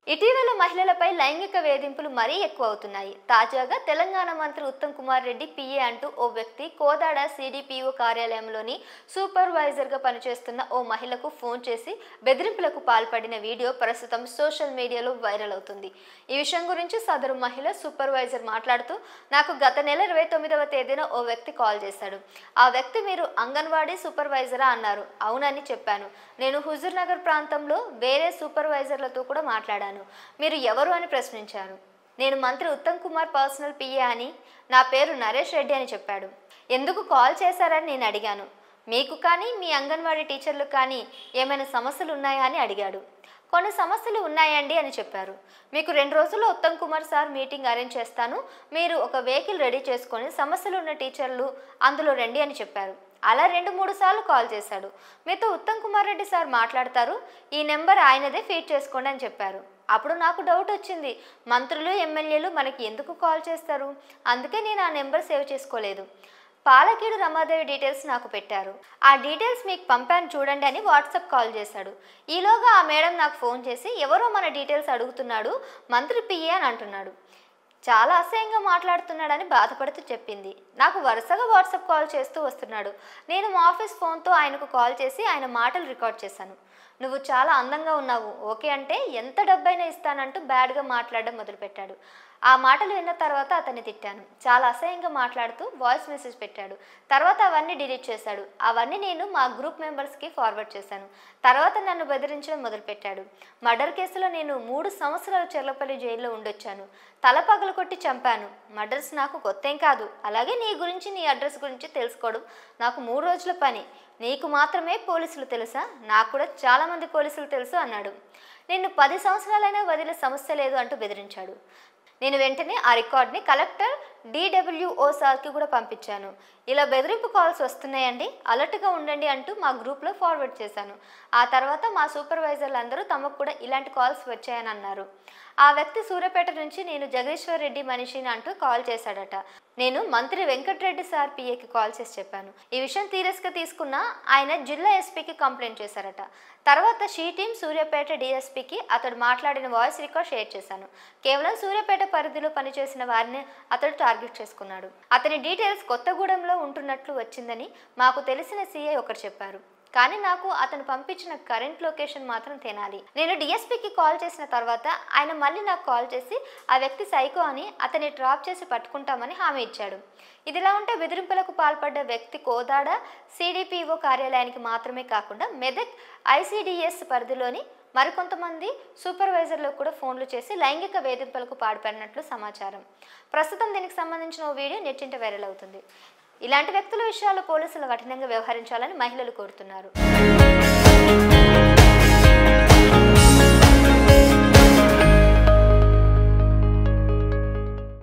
ఇటీవల మహిళలపై లైంగిక వేధింపులు మరీ ఎక్కువ అవుతున్నాయి తాజాగా తెలంగాణ మంత్రి ఉత్తమ్ కుమార్ రెడ్డి పిఏ అంటూ ఓ వ్యక్తి కోదాడ సిడిపిఓ కార్యాలయంలోని సూపర్వైజర్గా పనిచేస్తున్న ఓ మహిళకు ఫోన్ చేసి బెదిరింపులకు పాల్పడిన వీడియో ప్రస్తుతం సోషల్ మీడియాలో వైరల్ అవుతుంది ఈ విషయం గురించి సదరు మహిళ సూపర్వైజర్ మాట్లాడుతూ నాకు గత నెల ఇరవై తొమ్మిదవ తేదీన ఓ వ్యక్తి కాల్ చేశాడు ఆ వ్యక్తి మీరు అంగన్వాడీ సూపర్వైజరా అన్నారు అవునని చెప్పాను నేను హుజూర్ నగర్ ప్రాంతంలో వేరే సూపర్వైజర్లతో కూడా మాట్లాడాను మీరు ఎవరు అని ప్రశ్నించారు నేను మంత్రి ఉత్తమ్ కుమార్ పర్సనల్ పిఏ అని నా పేరు నరేష్ రెడ్డి అని చెప్పాడు ఎందుకు కాల్ చేశారని నేను అడిగాను మీకు కానీ మీ అంగన్వాడీ టీచర్లకు కానీ ఏమైనా సమస్యలు ఉన్నాయా అని అడిగాడు కొన్ని సమస్యలు ఉన్నాయండి అని చెప్పారు మీకు రెండు రోజుల్లో Uttam Kumar sir meeting arrange చేస్తాను మీరు ఒక వెహికల్ రెడీ చేసుకొని సమస్యలు ఉన్న టీచర్లు అందులో రండి అని చెప్పారు అలా రెండు మూడు సార్లు కాల్ చేశాడు మీతో ఉత్తమ్ కుమార్ రెడ్డి సార్ మాట్లాడతారు ఈ నెంబర్ ఆయనదే ఫీడ్ చేసుకోండి అని చెప్పారు అప్పుడు నాకు డౌట్ వచ్చింది మంత్రులు ఎమ్మెల్యేలు మనకి ఎందుకు కాల్ చేస్తారు అందుకే నేను ఆ నెంబర్ సేవ్ చేసుకోలేదు పాలకీడు రమాదేవి డీటెయిల్స్ నాకు పెట్టారు ఆ డీటెయిల్స్ మీకు పంపాను చూడండి అని వాట్సాప్ కాల్ చేశాడు ఈలోగా ఆ మేడం నాకు ఫోన్ చేసి ఎవరో మన డీటెయిల్స్ అడుగుతున్నాడు మంత్రి పిఏ అని అంటున్నాడు చాలా అసహ్యంగా మాట్లాడుతున్నాడని బాధపడుతూ చెప్పింది నాకు వరుసగా వాట్సాప్ కాల్ చేస్తూ వస్తున్నాడు నేను మా ఆఫీస్ ఫోన్తో ఆయనకు కాల్ చేసి ఆయన మాటలు రికార్డ్ చేశాను నువ్వు చాలా అందంగా ఉన్నావు ఓకే అంటే ఎంత డబ్బైనా ఇస్తానంటూ బ్యాడ్గా మాట్లాడడం మొదలుపెట్టాడు ఆ మాటలు విన్న తర్వాత అతన్ని తిట్టాను చాలా అసహ్యంగా మాట్లాడుతూ వాయిస్ మెసేజ్ పెట్టాడు తర్వాత అవన్నీ డిలీట్ చేశాడు అవన్నీ నేను మా గ్రూప్ మెంబర్స్కి ఫార్వర్డ్ చేశాను తర్వాత నన్ను బెదిరించడం మొదలుపెట్టాడు మర్డర్ కేసులో నేను మూడు సంవత్సరాలు చెర్లపల్లి జైల్లో ఉండొచ్చాను తల పగలు కొట్టి చంపాను మర్డర్స్ నాకు కొత్తేం కాదు అలాగే నీ గురించి నీ అడ్రస్ గురించి తెలుసుకోవడం నాకు మూడు రోజుల పని నీకు మాత్రమే పోలీసులు తెలుసా నాకు కూడా చాలామంది పోలీసులు తెలుసు అన్నాడు నిన్ను పది సంవత్సరాలైనా వదిలే సమస్య లేదు అంటూ బెదిరించాడు నేను వెంటనే ఆ రికార్డ్ని కలెక్టర్ డిడబ్ల్యూఓ సార్కి కూడా పంపించాను ఇలా బెదిరింపు కాల్స్ వస్తున్నాయండి అలర్ట్గా ఉండండి అంటూ మా గ్రూప్లో ఫార్వర్డ్ చేశాను ఆ తర్వాత మా సూపర్వైజర్లు అందరూ తమకు కూడా ఇలాంటి కాల్స్ వచ్చాయని అన్నారు ఆ వ్యక్తి సూర్యాపేట నుంచి నేను జగదీశ్వర్ రెడ్డి మనిషిని అంటూ కాల్ చేశాడట నేను మంత్రి వెంకటరెడ్డి సార్ పిఏకి కాల్ చేసి చెప్పాను ఈ విషయం సీరియస్గా తీసుకున్న ఆయన జిల్లా ఎస్పీకి కంప్లైంట్ చేశారట తర్వాత షీ టీం సూర్యాపేట డిఎస్పీకి అతడు మాట్లాడిన వాయిస్ రికార్డ్ షేర్ చేశాను కేవలం సూర్యాపేట పరిధిలో పనిచేసిన వారిని అతడు టార్గెట్ చేసుకున్నాడు అతని డీటెయిల్స్ కొత్తగూడెంలో ఉంటున్నట్లు వచ్చిందని మాకు తెలిసిన సీఐ ఒకరు చెప్పారు కానీ నాకు అతను పంపించిన కరెంట్ లొకేషన్ మాత్రం తినాలి నేను డిఎస్పీకి కాల్ చేసిన తర్వాత ఆయన మళ్ళీ నాకు కాల్ చేసి ఆ వ్యక్తి సైకో అని అతన్ని డ్రాప్ చేసి పట్టుకుంటామని హామీ ఇచ్చాడు ఇదిలా ఉంటే బెదిరింపులకు పాల్పడ్డ వ్యక్తి కోదాడ సిడిపిఓ కార్యాలయానికి మాత్రమే కాకుండా మెదక్ ఐసిడిఎస్ పరిధిలోని మరికొంతమంది సూపర్వైజర్లకు కూడా ఫోన్లు చేసి లైంగిక వేధింపులకు పాల్పడినట్లు సమాచారం ప్రస్తుతం దీనికి సంబంధించిన ఓ వీడియో నెట్టింట వైరల్ అవుతుంది ఇలాంటి వ్యక్తుల విషయాల్లో పోలీసులు కఠినంగా వ్యవహరించాలని మహిళలు కోరుతున్నారు